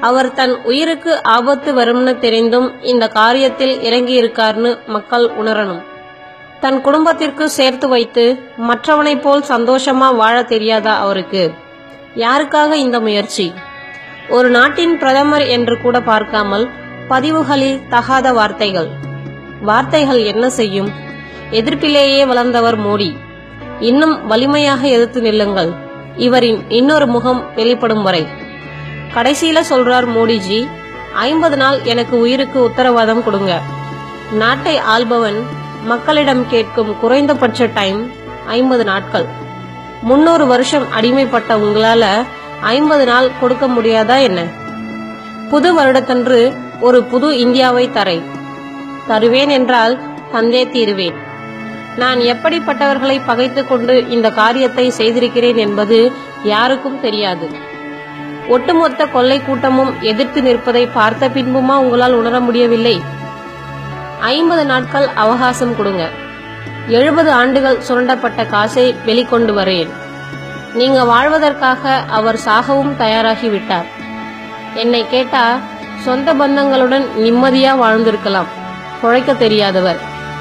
அவர் தன் உயிருக்கு ஆபத்து வரும்னு தெரிந்தும் இந்த காரியத்தில் இறங்கி இருக்காருன்னு மக்கள் உணரணும் தன் குடும்பத்திற்கு சேர்த்து வைத்து மற்றவனைப் போல் சந்தோஷமா வாழ தெரியாதா அவருக்கு யாருக்காக இந்த முயற்சி ஒரு நாட்டின் பிரதமர் என்று கூட பார்க்காமல் பதிவுகளில் தகாத வார்த்தைகள் வார்த்தைகள் என்ன செய்யும் எதிர்ப்பிலேயே வளர்ந்தவர் மோடி இன்னும் வலிமையாக எதிர்த்து நில்லுங்கள் இவரின் இன்னொரு முகம் வெளிப்படும் வரை கடைசியில சொல்றார் மோடிஜி ஐம்பது நாள் எனக்கு உயிருக்கு உத்தரவாதம் கொடுங்க நாட்டை ஆள்பவன் மக்களிடம் கேட்கும் குறைந்தபட்ச டைம் ஐம்பது நாட்கள் முன்னூறு வருஷம் அடிமைப்பட்ட உங்களால ஐம்பது நாள் கொடுக்க முடியாதா என்ன புது வருடத்தன்று ஒரு புது இந்தியாவை தரேன் தருவேன் என்றால் தந்தே தீருவேன் நான் எப்படிப்பட்டவர்களை பகைத்துக் கொண்டு இந்த காரியத்தை செய்திருக்கிறேன் என்பது யாருக்கும் தெரியாது ஒட்டுமொத்த கொள்ளை கூட்டமும் எதிர்த்து நிற்பதை பார்த்த பின்புமா உங்களால் உணர முடியவில்லை ஐம்பது நாட்கள் அவகாசம் கொடுங்க எழுபது ஆண்டுகள் சுரண்டப்பட்ட காசை வெளிக்கொண்டு வரேன் நீங்க வாழ்வதற்காக அவர் சாகவும் தயாராகி விட்டார் என்னை கேட்டா சொந்த பந்தங்களுடன் நிம்மதியா வாழ்ந்திருக்கலாம் குழைக்க தெரியாதவர்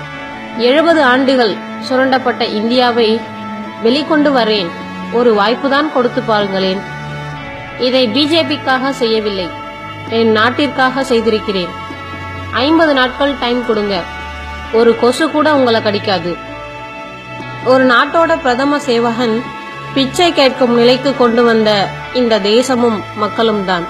எழுபது ஆண்டுகள் சுரண்டப்பட்ட இந்தியாவை வெளிக்கொண்டு வரேன் ஒரு வாய்ப்புதான் கொடுத்து பாருங்களேன் இதை பிஜேபிக்காக செய்யவில்லை என் நாட்டிற்காக செய்திருக்கிறேன் ஐம்பது நாட்கள் டைம் கொடுங்க ஒரு கொசு கூட உங்களை கடிக்காது ஒரு நாட்டோட பிரதம சேவகன் பிச்சை கேட்கும் நிலைக்கு கொண்டு வந்த இந்த தேசமும் மக்களும் தான்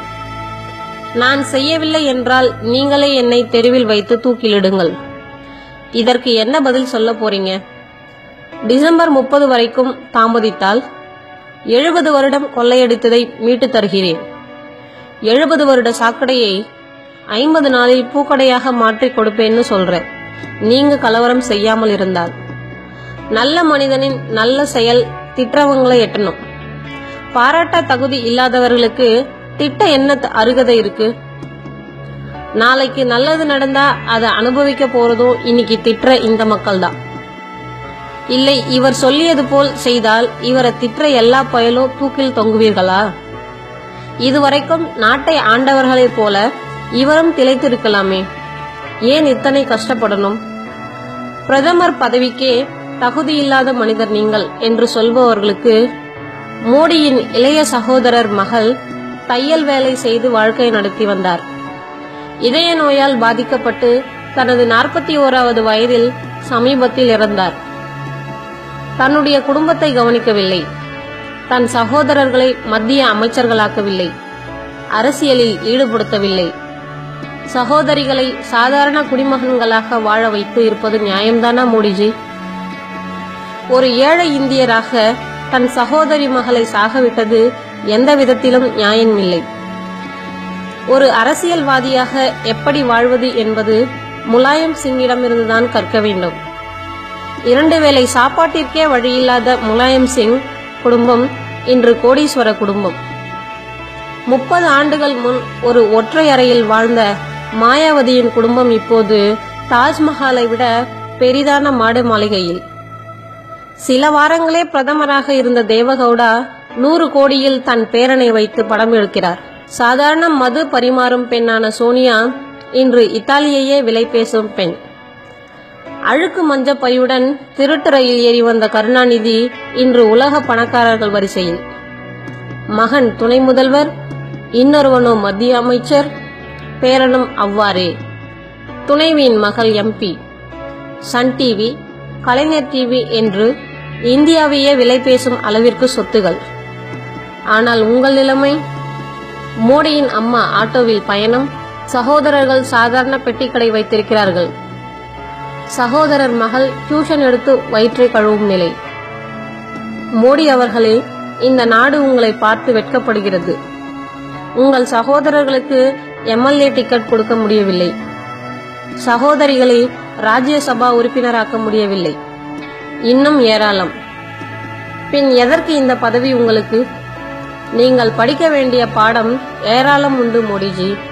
நான் செய்யவில்லை என்றால் நீங்களே என்னை தெருவில் வைத்து தூக்கிலிடுங்கள் இதற்கு என்ன பதில் சொல்ல போறீங்க டிசம்பர் முப்பது வரைக்கும் தாமதித்தால் எழுபது வருடம் கொள்ளையடித்ததை மீட்டு தருகிறேன் எழுபது வருட சாக்கடையை ஐம்பது நாளில் பூக்கடையாக மாற்றி கொடுப்பேன்னு சொல்றேன் நீங்க கலவரம் செய்யாமல் இருந்தால் நல்ல மனிதனின் நல்ல செயல் திட்டவங்களை எட்டணும் பாராட்ட தகுதி இல்லாதவர்களுக்கு திட்ட என்ன த- அருகதை இருக்கு நாளைக்கு நல்லது நடந்தா அதை அனுபவிக்க போறதும் இன்னைக்கு திட்டுற இந்த மக்கள் தான் இல்லை இவர் சொல்லியது போல் செய்தால் இவரை திட்டுற எல்லா பயலும் தூக்கில் தொங்குவீர்களா இதுவரைக்கும் நாட்டை ஆண்டவர்களைப் போல இவரும் திளைத்திருக்கலாமே ஏன் இத்தனை கஷ்டப்படணும் பிரதமர் பதவிக்கே தகுதியில்லாத மனிதர் நீங்கள் என்று சொல்பவர்களுக்கு மோடியின் இளைய சகோதரர் மகள் தையல் வேலை செய்து வாழ்க்கை நடத்தி வந்தார் இதய நோயால் பாதிக்கப்பட்டு தனது நாற்பத்தி ஓராவது வயதில் சமீபத்தில் இறந்தார் தன்னுடைய குடும்பத்தை கவனிக்கவில்லை தன் சகோதரர்களை மத்திய அமைச்சர்களாக்கவில்லை அரசியலில் ஈடுபடுத்தவில்லை சகோதரிகளை சாதாரண குடிமகன்களாக வாழ வைத்து இருப்பது நியாயம்தானா மோடிஜி ஒரு ஏழை இந்தியராக தன் சகோதரி மகளை சாகவிட்டது எந்த விதத்திலும் நியாயமில்லை ஒரு அரசியல்வாதியாக எப்படி வாழ்வது என்பது முலாயம் சிங்கிடமிருந்துதான் கற்க வேண்டும் இரண்டு வேளை சாப்பாட்டிற்கே வழியில்லாத முலாயம் சிங் குடும்பம் இன்று கோடீஸ்வர குடும்பம் முப்பது ஆண்டுகள் முன் ஒரு ஒற்றை அறையில் வாழ்ந்த மாயாவதியின் குடும்பம் இப்போது தாஜ்மஹாலை விட பெரிதான மாடு மாளிகையில் சில வாரங்களே பிரதமராக இருந்த தேவகவுடா நூறு கோடியில் தன் பேரனை வைத்து படம் எடுக்கிறார் சாதாரண மது பரிமாறும் பெண்ணான சோனியா இன்று இத்தாலியையே விலை பேசும் பெண் அழுக்கு மஞ்ச பையுடன் திருட்டு ரயில் ஏறி வந்த கருணாநிதி இன்று உலக பணக்காரர்கள் வரிசையில் மகன் துணை முதல்வர் இன்னொருவனோ மத்திய அமைச்சர் பேரனும் அவ்வாறே துணைவியின் மகள் MP Sun TV Kalaignar TV என்று இந்தியாவையே விலை பேசும் அளவிற்கு சொத்துகள் ஆனால் உங்கள் நிலைமை மோடியின் அம்மா ஆட்டோவில் பயணம் சகோதரர்கள் சாதாரண பெட்டிக்கடை வைத்திருக்கிறார்கள் சகோதரர் மகள் டியூஷன் எடுத்து வயிற்றை கழுவும் நிலை மோடி அவர்களே இந்த நாடு உங்களை பார்த்து வெட்கப்படுகிறது உங்கள் சகோதரர்களுக்கு எம்எல்ஏ டிக்கெட் கொடுக்க முடியவில்லை சகோதரிகளை ராஜ்யசபா உறுப்பினராக்க முடியவில்லை இன்னும் ஏராளம் பின் எதற்கு இந்த பதவி உங்களுக்கு நீங்கள் படிக்க வேண்டிய பாடம் ஏராளம் உண்டு மோடிஜி